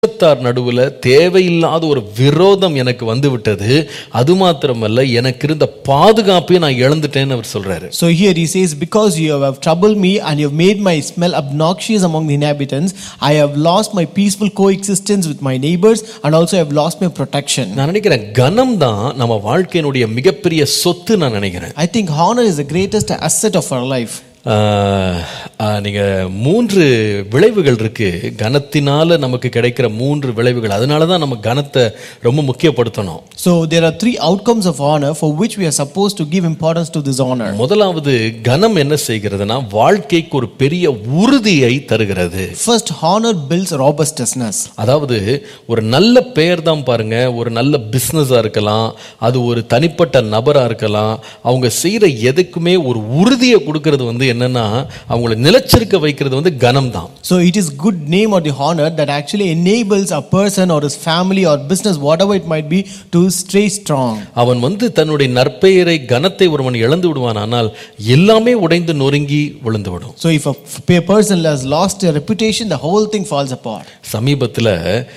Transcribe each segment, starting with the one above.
குடும்பத்தார் நடுவுல தேவையில்லாத ஒரு விரோதம் எனக்கு வந்து விட்டது அது மாத்திரமல்ல எனக்கு இருந்த பாதுகாப்பையும் நான் இழந்துட்டேன்னு அவர் சொல்றாரு So here he says, Because you have troubled me and you have made my smell obnoxious among the inhabitants, I have lost my peaceful coexistence with my neighbors and also have lost my protection. நான் நினைக்கிறேன் கனம் தான் நம்ம வாழ்க்கையினுடைய மிகப்பெரிய சொத்து நான் நினைக்கிறேன் I think honor is the greatest asset of our life. ஆஹ், ஆஹ், நீங்க மூன்று விளைவுகள் இருக்கு கனத்தினால நமக்கு கிடைக்கிற மூன்று விளைவுகள் அதனால தான் நம்ம கனத்தை ரொம்ப முக்கியப்படுத்தணும் So there are three outcomes of honor for which we are supposed to give importance to this honor. முதலாவது கனம் என்ன செய்கிறதுனா வாழ்க்கைக்கு ஒரு பெரிய உறுதியை தருகிறது First, honor builds robustness. அதாவது ஒரு நல்ல பெயர் தான் பாருங்க ஒரு நல்ல பிஸ்னஸாக இருக்கலாம் அது ஒரு தனிப்பட்ட நபராக இருக்கலாம் அவங்க செய்கிற எதுக்குமே ஒரு உறுதியை கொடுக்கறது வந்து என்னன்னா அவங்கள நிலைச்சிருக்க வைக்கிறது வந்து கனம் தான் So it is good name or the honor that actually enables a person or his family or business, whatever it might be, to stay strong. அவன் வந்து தன்னுடைய நற்பெயரை கனத்தை ஒருவன் இழந்து விடுவான் ஆனால் எல்லாமே உடைந்து நொறுங்கி விழுந்து விடும் So if a f- a person has lost their reputation, the whole thing falls apart. சமீபத்தில்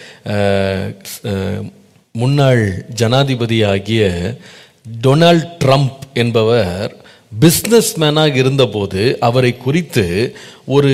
முன்னாள் ஜனாதிபதி ஆகிய டொனால்ட் ட்ரம்ப் என்பவர் பிஸ்னஸ் மேனாக இருந்தபோது அவரை குறித்து ஒரு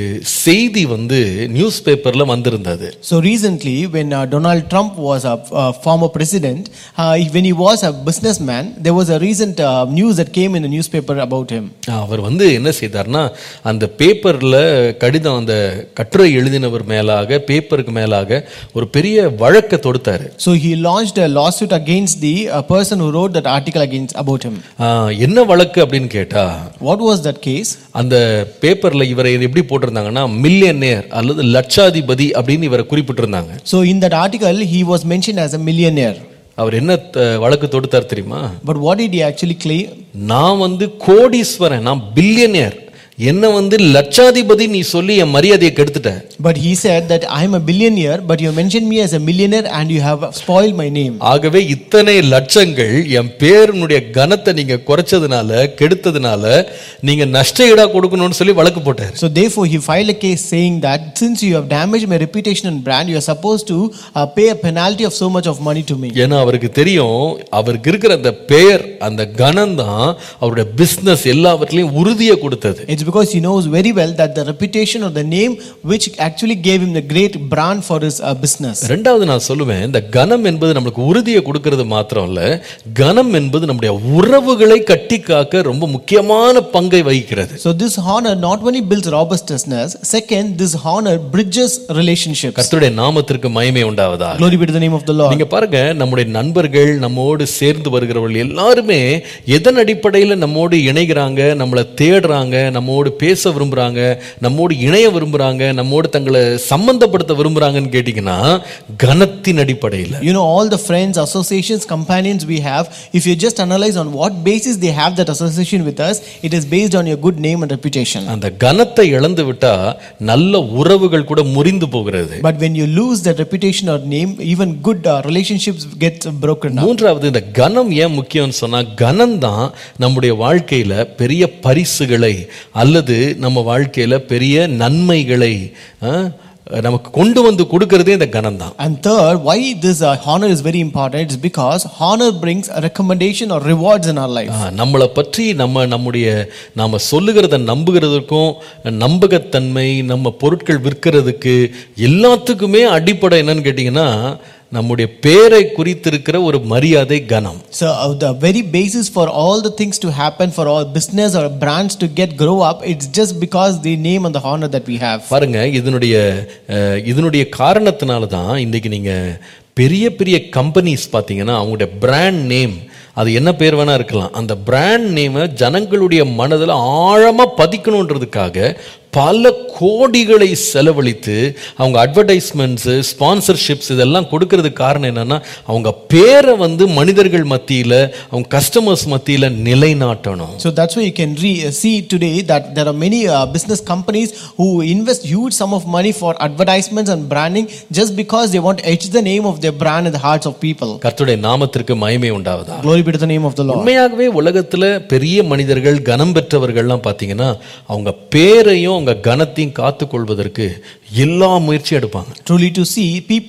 செய்தி வந்து நியூஸ் பேப்பரில் வந்திருந்தது So recently, when uh, Donald Trump was a uh, former president, uh, when he was a businessman, there was a recent uh, news that came in the newspaper about him. அவர் வந்து என்ன செய்தார்னா அந்த பேப்பரில் கடிதம் அந்த கட்டுரை எழுதினவர் மேலாக பேப்பருக்கு மேலாக ஒரு பெரிய வழக்கை தொடுத்தாரு So he launched a lawsuit against the uh, person who wrote that article against about him. ஆ, என்ன வழக்கு அப்படின்னு கேட்டா What was that case? அந்த பேப்பர்ல இவரை எப்படி போட்டிருந்தாங்கன்னா மில்லியனேர் அல்லது லட்சாதிபதி அப்படின்னு இவரை குறிப்பிட்டிருந்தாங்க So in that article, he was mentioned as a millionaire. அவர் என்ன த- வழக்கு தொடுத்தார் தெரியுமா But what did he actually claim? நான் வந்து கோடீஸ்வரன் நான் பில்லியனேர் என்ன வந்து லட்சாதிபதி நீ சொல்லி என் மரியாதையை கெடுத்துட்ட But he said that I am a billionaire, but you mentioned me as a millionaire and you have spoiled my name. ஆகவே இத்தனை லட்சங்கள் என் பேருனுடைய கனத்தை நீங்க குறைச்சதுனால கெடுத்ததுனால நீங்க நஷ்ட ஈடா கொடுக்கணும்னு சொல்லி வழக்கு போட்டார் So therefore, he filed a case saying that since you have damaged my reputation and brand, you are supposed to uh, pay a penalty of so much of money to me. ஏன்னா அவருக்கு தெரியும் அவருக்கு இருக்கிற அந்த பெயர் அந்த கனம் தான் அவருடைய பிசினஸ் எல்லாவற்றிலையும் உறுதியை கொடுத்தது It's because he knows very well that the reputation or the name which actually gave him the great brand for his uh, business. ரெண்டாவது நான் சொல்லுவேன் இந்த கனம் என்பது நம்மளுக்கு உறுதியை கொடுக்கிறது மாத்திரம் இல்ல கனம் என்பது நம்முடைய உறவுகளை கட்டி காக்க ரொம்ப முக்கியமான பங்கை வகிக்கிறது So this honor not only builds robustness, second, this honor bridges relationships. கர்த்தருடைய நாமத்திற்கு மகிமை உண்டாவதா Glory be to the name of the Lord. நீங்க பாருங்க நம்முடைய நண்பர்கள் நம்மோடு சேர்ந்து வருகிறவர்கள் எல்லாருமே எதன் அடிப்படையில் நம்மோடு இணைகிறாங்க நம்மளை தேடுறாங்க நம்மோடு பேச விரும்புறாங்க நம்மோடு இணைய விரும்புறாங்க நம்மோடு தங்களை சம்பந்தப்படுத்த விரும்புறாங்கன்னு கேட்டீங்கன்னா கனத்தின் அடிப்படையில் You know, all the friends, associations, companions we have, if you just analyze on what basis they have that association with us, it is based on your good name and reputation. அந்த கனத்தை இழந்து விட்டா நல்ல உறவுகள் கூட முறிந்து போகிறது But when you lose that reputation or name, even good uh, relationships get broken down. மூன்றாவது இந்த கனம் ஏன் முக்கியம்னு சொன்னா கனம் தான் நம்முடைய வாழ்க்கையில பெரிய பரிசுகளை அல்லது நம்ம வாழ்க்கையில பெரிய நன்மைகளை ஆ, நமக்கு கொண்டு வந்து கொடுக்கறதே இந்த கனம் தான் And third, why this uh, honor is very important is because honor brings a recommendation or rewards in our life. நம்மளை பற்றி நம்ம நம்முடைய நாம சொல்லுகிறத நம்புகிறதுக்கும் நம்பகத்தன்மை நம்ம பொருட்கள் விற்கிறதுக்கு எல்லாத்துக்குமே அடிப்படை என்னன்னு கேட்டிங்கன்னா நம்முடைய பேரை குறித்திருக்கிற ஒரு மரியாதை கனம் So uh, the very basis for all the things to happen for all business or brands to get grow up, it's just because the name and the honor that we have. பாருங்க இதனுடைய அஹ், இதனுடைய காரணத்தினால தான் இன்னைக்கு நீங்க பெரிய பெரிய companies பார்த்தீங்கன்னா அவங்களுடைய பிராண்ட் நேம் அது என்ன பேர் வேணா இருக்கலாம் அந்த பிராண்ட் நேமை ஜனங்களுடைய மனதில் ஆழமா பதிக்கணுன்றதுக்காக பல கோடிகளை செலவழித்து அவங்க அட்வர்டைஸ்மெண்ட்ஸு ஸ்பான்சர்ஷிப்ஸ் இதெல்லாம் கொடுக்கறதுக்கு காரணம் என்னன்னா அவங்க பேரை வந்து மனிதர்கள் மத்தியில் அவங்க கஸ்டமர்ஸ் மத்தியில் நிலைநாட்டணும் So that's why you can re- see today that there are many uh, business companies who invest huge sum of money for advertisements and branding just because they want to etch the name of their brand in the hearts of people. கர்த்தருடைய நாமத்திற்கு மகிமை உண்டாவதா Glory be to the name of the Lord. உண்மையாகவே உலகத்துல பெரிய மனிதர்கள் கனம் பெற்றவர்கள்லாம் பார்த்தீங்கன்னா அவங்க பேரையும் அவங்க கனத்தையும் காத்துக்கொள்வதற்கு எல்லா முயற்சியும் எடுப்பாங்க Truly to see, people